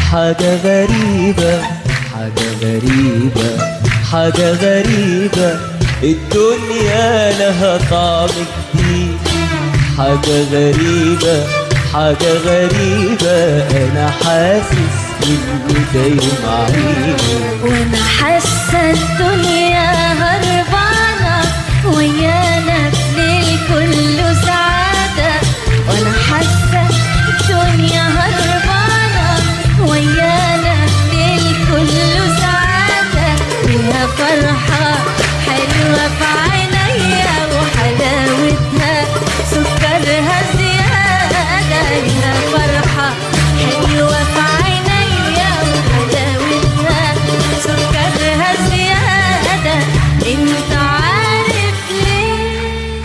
حاجة غريبة حاجة غريبة حاجة غريبة الدنيا لها طعم جديد حاجة غريبة حاجة غريبة أنا حاسس إنه دايم علينا وانا حاسه الدنيا هربانه ويانا الليل كله سعاده وانا حاسه الدنيا هربانه ويانا الليل كله سعاده فيها فرحه حلوه في عينيا وحلاوتها سكرها زياده فيها فرحه حلوه في عينيا وحلاوتها سكرها زيادة انت عارف ليه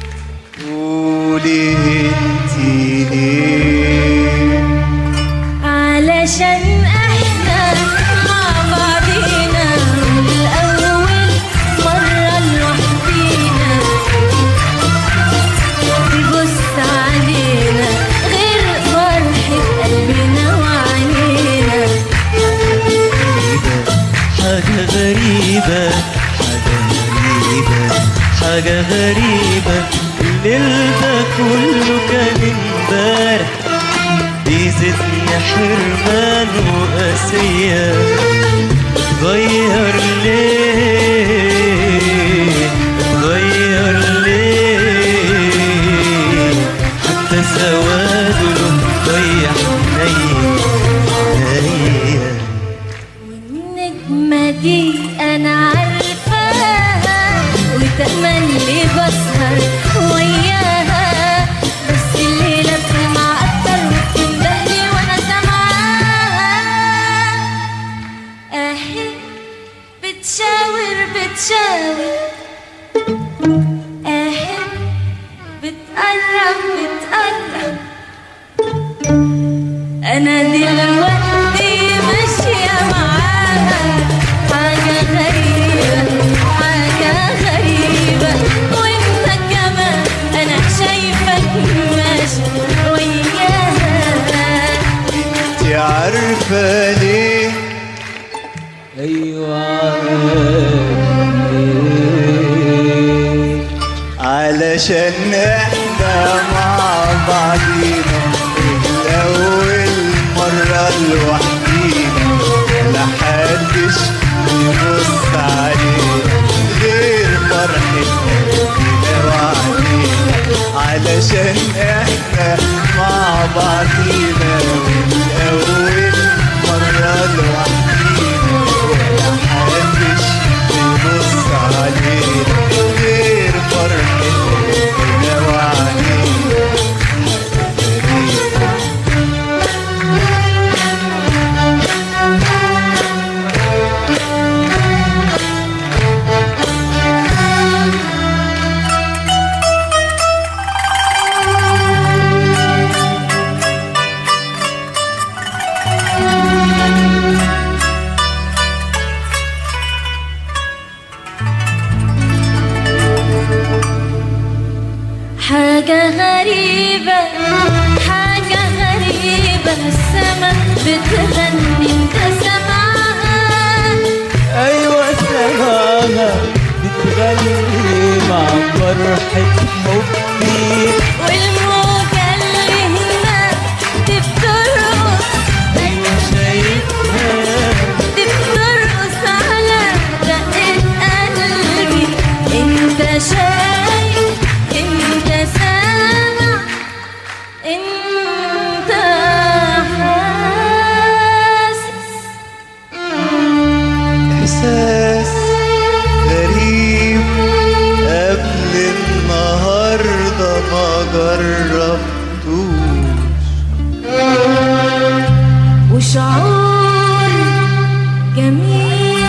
قولي انتي ليه علشان احنا مع بعضينا من الاول مرة لوحدينا تبص علينا غير فرحة قلبنا وعينينا حاجة غريبة حاجة غريبة حاجة غريبة الليل ده كله كان امبارح بيزيدني حرمان وقاسية اتغير ليه اتغير ليه حتى سواده له ضيع عينيا والنجمة دي أنا عارفاها وتأملي بسهر وياها بس الليلة بتلمع أكتر وبتندهلي وأنا سامعاها أهي بتشاور بتشاور أهي بتقرب بتقرب انا دلوقتي ماشيه معاها حاجه غريبه حاجه غريبه وانت كمان انا شايفك ماشي وياها انتي عارفة ليه أيوة عارف علشان احنا مع بعضينا الأول مرة لوحدينا لا حدش يبص علينا غير فرحة قلبنا وعلينا علشان احنا مع بعضينا الأول مرة لوحدينا ولا حدش يبص علينا غير فرحة قلبنا وعلينا حاجة غريبة حاجة غريبة السما بتغني انت سامعها أيوة سماها بتغني مع فرحة حبي والموجة اللي هناك دي بترقص أيوة شايفها دي بترقص على دقة قلبي انت شايف انت سامع انت حاسس إحساس غريب قبل النهاردة ما جربتوش وشعور جميل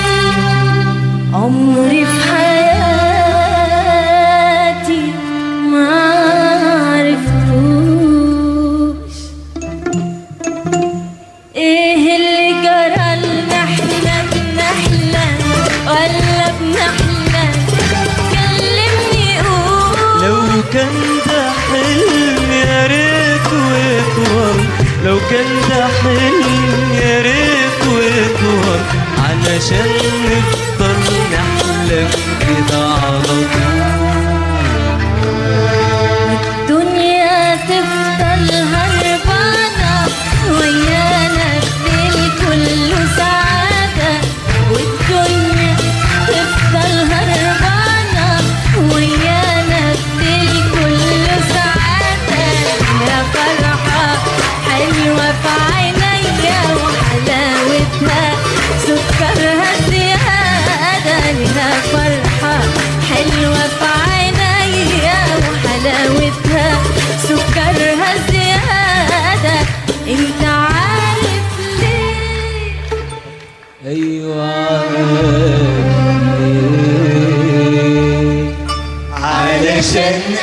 عمري في حياتي ما عرفتوش ايه اللي جرى لنا احنا بنحلم ولا بنحلم كلمني قول لو كان ده حلم يا ريت ويطول لو كان ده حلم يا ريت ويطول علشان نفضل نحلم كده على طول الدنيا تفضل هربانة ويانا الليل كله سعادة والدنيا تفضل هربانة ويانا الليل كله سعادة يا فرحة حلوة في عينيا وحلاوتها سكرها زيادة لها فرحة حلوة في عينيا وحلاوتها سكرها زيادة انت عارف ليه ايوه عارف ليه علشان